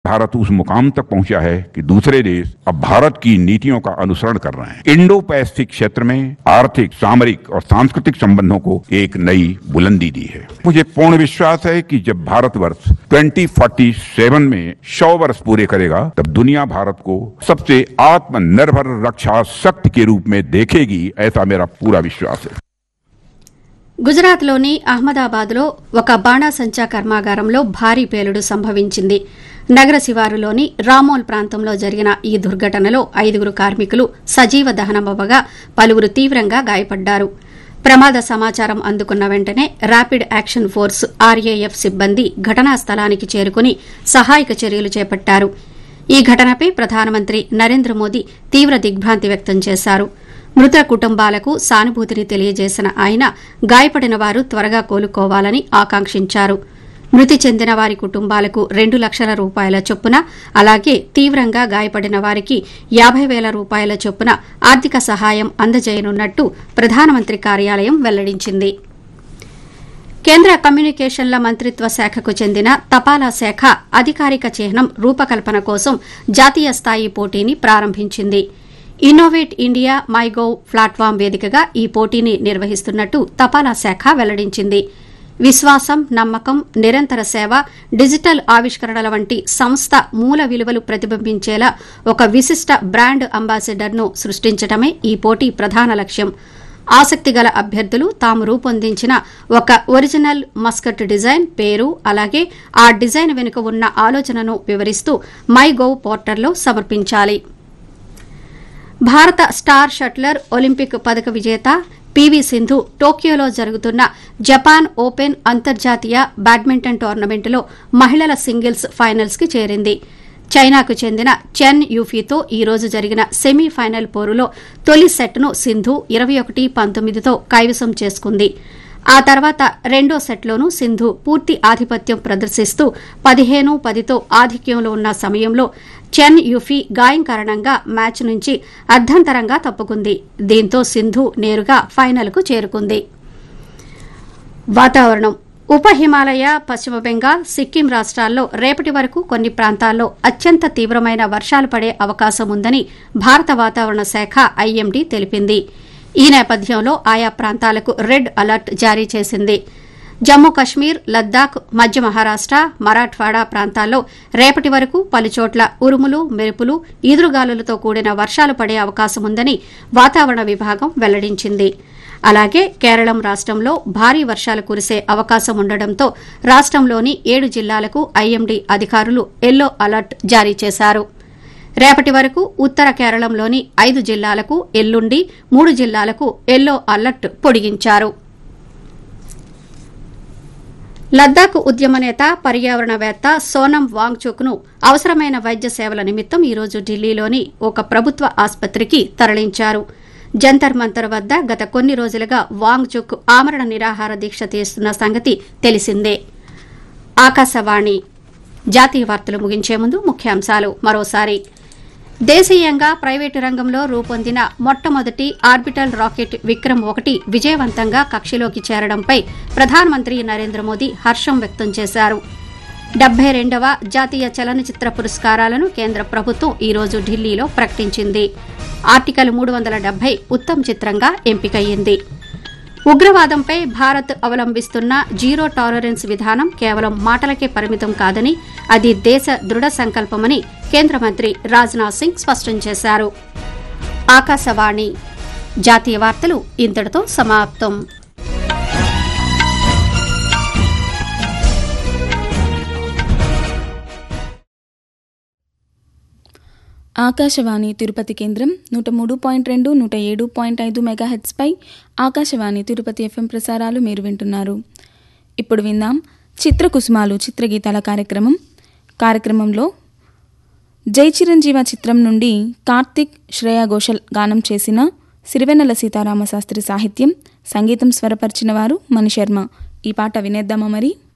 भारत उस मुकाम तक पहुंचा है कि दूसरे देश अब भारत की नीतियों का अनुसरण कर रहे हैं इंडो पैसिफिक क्षेत्र में आर्थिक सामरिक और सांस्कृतिक संबंधों को एक नई बुलंदी दी है मुझे पूर्ण विश्वास है कि जब भारतवर्ष 2047 में 100 वर्ष पूरे करेगा तब दुनिया भारत को सबसे आत्मनिर्भर रक्षा शक्ति के रूप में देखेगी ऐसा मेरा पूरा विश्वास है గుజరాత్లోని అహ్మదాబాద్లో ఒక బాణాసంచా కర్మాగారంలో భారీ పేలుడు సంభవించింది నగర శివారులోని రామోల్ ప్రాంతంలో జరిగిన ఈ దుర్ఘటనలో ఐదుగురు కార్మికులు సజీవ దహనమవ్వగా పలువురు తీవ్రంగా గాయపడ్డారు ప్రమాద సమాచారం అందుకున్న వెంటనే ర్యాపిడ్ యాక్షన్ ఫోర్స్ ఆర్ఏఎఫ్ సిబ్బంది ఘటనా స్థలానికి చేరుకుని సహాయక చర్యలు చేపట్టారు ఈ ఘటనపై ప్రధానమంత్రి నరేంద్ర మోదీ తీవ్ర దిగ్భ్రాంతి వ్యక్తం చేశారు మృత కుటుంబాలకు సానుభూతిని తెలియజేసిన ఆయన గాయపడిన వారు త్వరగా కోలుకోవాలని ఆకాంక్షించారు మృతి చెందిన వారి కుటుంబాలకు రెండు లక్షల రూపాయల చొప్పున అలాగే తీవ్రంగా గాయపడిన వారికి యాబై వేల రూపాయల చొప్పున ఆర్థిక సహాయం అందజేయనున్నట్టు ప్రధానమంత్రి కార్యాలయం వెల్లడించింది కేంద్ర కమ్యూనికేషన్ల మంత్రిత్వ శాఖకు చెందిన తపాలా శాఖ అధికారిక చిహ్నం రూపకల్పన కోసం జాతీయ స్థాయి పోటీని ప్రారంభించింది ఇన్నోవేట్ ఇండియా మైగోవ్ ప్లాట్ఫామ్ వేదికగా ఈ పోటీని నిర్వహిస్తున్నట్టు తపాలా శాఖ వెల్లడించింది విశ్వాసం నమ్మకం నిరంతర సేవ డిజిటల్ ఆవిష్కరణల వంటి సంస్థ మూల విలువలు ప్రతిబింబించేలా ఒక విశిష్ట బ్రాండ్ అంబాసిడర్ను సృష్టించడమే ఈ పోటీ ప్రధాన లక్ష్యం ఆసక్తిగల అభ్యర్థులు తాము రూపొందించిన ఒక ఒరిజినల్ మస్కట్ డిజైన్ పేరు అలాగే ఆ డిజైన్ వెనుక ఉన్న ఆలోచనను వివరిస్తూ మై గోవ్ పోర్టల్లో సమర్పించాలి భారత స్టార్ షట్లర్ ఒలింపిక్ పదక విజేత పీవీ సింధు టోక్యోలో జరుగుతున్న జపాన్ ఓపెన్ అంతర్జాతీయ బ్యాడ్మింటన్ టోర్నమెంటులో మహిళల సింగిల్స్ ఫైనల్స్ కి చేరింది చైనాకు చెందిన చెన్ యూఫీతో ఈ రోజు జరిగిన సెమీఫైనల్ పోరులో తొలి సెట్ను సింధు ఇరవై ఒకటి పంతొమ్మిదితో కైవసం చేసుకుంది ఆ తర్వాత రెండో సెట్లోనూ సింధు పూర్తి ఆధిపత్యం ప్రదర్శిస్తూ పదిహేను పదితో ఆధిక్యంలో ఉన్న సమయంలో చెన్ యుఫీ గాయం కారణంగా మ్యాచ్ నుంచి అర్ధంతరంగా తప్పుకుంది దీంతో సింధు నేరుగా ఫైనల్కు చేరుకుంది వాతావరణం ఉప హిమాలయ పశ్చిమ బెంగాల్ సిక్కిం రాష్ట్రాల్లో రేపటి వరకు కొన్ని ప్రాంతాల్లో అత్యంత తీవ్రమైన వర్షాలు పడే అవకాశం ఉందని భారత వాతావరణ శాఖ ఐఎండీ తెలిపింది ఈ నేపథ్యంలో ఆయా ప్రాంతాలకు రెడ్ అలర్ట్ జారీ చేసింది జమ్మూ కశ్మీర్ లద్దాఖ్ మధ్య మహారాష్ట మరాఠ్వాడా ప్రాంతాల్లో రేపటి వరకు పలుచోట్ల ఉరుములు మెరుపులు ఈదురుగాలులతో కూడిన వర్షాలు పడే అవకాశం ఉందని వాతావరణ విభాగం వెల్లడించింది అలాగే కేరళం రాష్టంలో భారీ వర్షాలు కురిసే అవకాశం ఉండడంతో రాష్టంలోని ఏడు జిల్లాలకు ఐఎండీ అధికారులు ఎల్లో అలర్ట్ జారీ చేశారు రేపటి వరకు ఉత్తర కేరళంలోని ఐదు జిల్లాలకు ఎల్లుండి మూడు జిల్లాలకు ఎల్లో అలర్ట్ పొడిగించారు లద్దాఖ్ ఉద్యమ నేత పర్యావరణవేత్త సోనం వాంగ్చుక్ను అవసరమైన వైద్య సేవల నిమిత్తం ఈరోజు ఢిల్లీలోని ఒక ప్రభుత్వ ఆసుపత్రికి తరలించారు జంతర్ మంతర్ వద్ద గత కొన్ని రోజులుగా వాంగ్చుక్ ఆమరణ నిరాహార దీక్ష తీస్తున్న సంగతి తెలిసిందే ఆకాశవాణి జాతీయ వార్తలు ముగించే ముందు ముఖ్యాంశాలు మరోసారి దేశీయంగా ప్రైవేటు రంగంలో రూపొందిన మొట్టమొదటి ఆర్బిటల్ రాకెట్ విక్రమ్ ఒకటి విజయవంతంగా కక్షలోకి చేరడంపై ప్రధానమంత్రి నరేంద్ర మోదీ హర్షం వ్యక్తం చేశారు డెబ్బై రెండవ జాతీయ చలనచిత్ర పురస్కారాలను కేంద్ర ప్రభుత్వం ఈ రోజు ఢిల్లీలో ప్రకటించింది ఆర్టికల్ మూడు వందల డెబ్బై ఉత్తమ్ చిత్రంగా ఎంపికయ్యింది ఉగ్రవాదంపై భారత్ అవలంబిస్తున్న జీరో టాలరెన్స్ విధానం కేవలం మాటలకే పరిమితం కాదని అది దేశ దృఢ సంకల్పమని కేంద్ర మంత్రి రాజ్నాథ్ సింగ్ స్పష్టం చేశారు ఆకాశవాణి జాతీయ వార్తలు ఇంతటితో సమాప్తం ఆకాశవాణి తిరుపతి కేంద్రం నూట మూడు పాయింట్ రెండు నూట ఏడు పాయింట్ ఐదు మెగాహెట్స్పై ఆకాశవాణి తిరుపతి ఎఫ్ఎం ప్రసారాలు మీరు వింటున్నారు ఇప్పుడు విందాం చిత్రకుసుమాలు చిత్రగీతాల కార్యక్రమం కార్యక్రమంలో జై చిరంజీవ చిత్రం నుండి కార్తిక్ శ్రేయా ఘోషల్ గానం చేసిన సిరివెన్నెల సీతారామ శాస్త్రి సాహిత్యం సంగీతం స్వరపరిచిన వారు మణిశర్మ ఈ పాట వినేద్దామా మరి